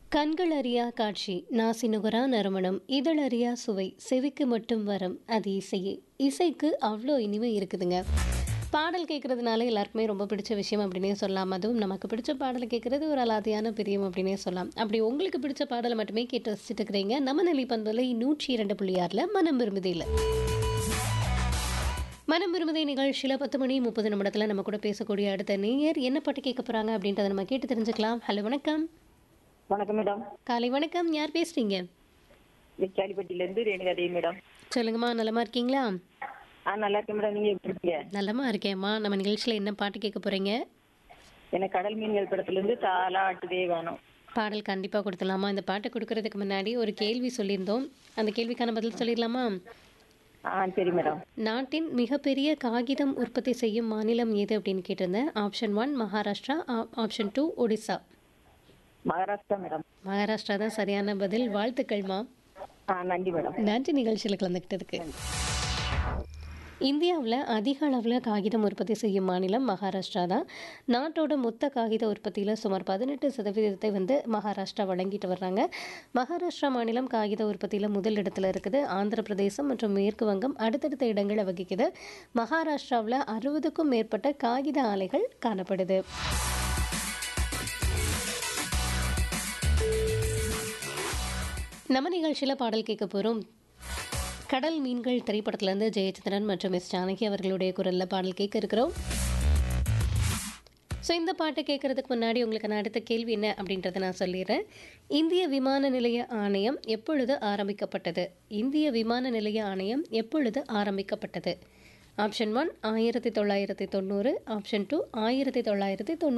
கண்கள் அறியா காட்சி நாசி நுகரா நறுமணம் இதழ் அறியா சுவை செவிக்கு மட்டும் வரம் அது இசையே இசைக்கு அவ்வளோ இனிமை இருக்குதுங்க பாடல் கேட்குறதுனால எல்லாருக்குமே ரொம்ப பிடிச்ச விஷயம் அப்படின்னே சொல்லலாம் அதுவும் நமக்கு பிடிச்ச பாடலை கேட்குறது ஒரு அலாதியான பிரியம் அப்படின்னே சொல்லலாம் அப்படி உங்களுக்கு பிடிச்ச பாடலை மட்டுமே கேட்டு ரசிச்சுட்டு இருக்கிறீங்க நம்ம நிலை பண்பலை நூற்றி இரண்டு புள்ளி ஆறில் மனம் விரும்புதில்லை மனம் விரும்புதை நிகழ்ச்சியில் பத்து மணி முப்பது நிமிடத்தில் நம்ம கூட பேசக்கூடிய அடுத்த நேயர் என்ன பாட்டு கேட்க போகிறாங்க அப்படின்றத நம்ம கேட்டு தெரிஞ்சுக்கலாம் ஹலோ வணக்கம் வணக்கம் மேடம் காலை வணக்கம் யார் பேசுறீங்க விக்காலிப்பட்டில இருந்து ரேணுகா தேவி மேடம் சொல்லுங்கம்மா நலமா இருக்கீங்களா ஆ நல்லா இருக்கேன் மேடம் நீங்க எப்படி இருக்கீங்க நலமா இருக்கேம்மா நம்ம நிகழ்ச்சியில் என்ன பாட்டு கேட்க போறீங்க எனக்கு கடல் மீன்கள் படத்துல இருந்து தாலாட்டுதே வேணும் பாடல் கண்டிப்பாக கொடுத்துடலாமா இந்த பாட்டை கொடுக்கறதுக்கு முன்னாடி ஒரு கேள்வி சொல்லியிருந்தோம் அந்த கேள்விக்கான பதில் சொல்லிடலாமா ஆ சரி மேடம் நாட்டின் மிகப்பெரிய காகிதம் உற்பத்தி செய்யும் மாநிலம் எது அப்படின்னு கேட்டிருந்தேன் ஆப்ஷன் ஒன் மகாராஷ்டிரா ஆ- option two Odisha Maharashtra madam Maharashtra தான் சரியான பதில் வாழ்த்துக்கள்மா ஆ நன்றி மேடம் நன்றி நிகழ்ச்சியில் கலந்துக்கிட்டதுக்கு இந்தியாவில் அதிக அளவில் காகிதம் உற்பத்தி செய்யும் மாநிலம் மகாராஷ்டிரா தான் நாட்டோட மொத்த காகித உற்பத்தியில் சுமார் பதினெட்டு சதவீதத்தை வந்து மகாராஷ்டிரா வழங்கிட்டு வர்றாங்க மகாராஷ்டிரா மாநிலம் காகித உற்பத்தியில் முதல் இடத்துல இருக்குது ஆந்திர பிரதேசம் மற்றும் மேற்கு வங்கம் அடுத்தடுத்த இடங்களை வகிக்குது மகாராஷ்டிராவில் அறுபதுக்கும் மேற்பட்ட காகித ஆலைகள் காணப்படுது நம்ம நிகழ்ச்சியில் பாடல் கேட்க போகிறோம் கடல் மீன்கள் திரைப்படத்திலேருந்து ஜெயச்சந்திரன் மற்றும் எஸ் ஜானகி அவர்களுடைய குரலில் பாடல் கேட்க இருக்கிறோம் ஸோ இந்த பாட்டை கேட்குறதுக்கு முன்னாடி உங்களுக்கு நான் அடுத்த கேள்வி என்ன அப்படின்றத நான் சொல்லிடுறேன் இந்திய விமான நிலைய ஆணையம் எப்பொழுது ஆரம்பிக்கப்பட்டது இந்திய விமான நிலைய ஆணையம் எப்பொழுது ஆரம்பிக்கப்பட்டது ஆப்ஷன் ஒன் ஆயிரத்தி தொள்ளாயிரத்தி தொண்ணூறு ஆப்ஷன் டூ ஆயிரத்தி தொள்ளாயிரத்தி தொண்ணூற்றி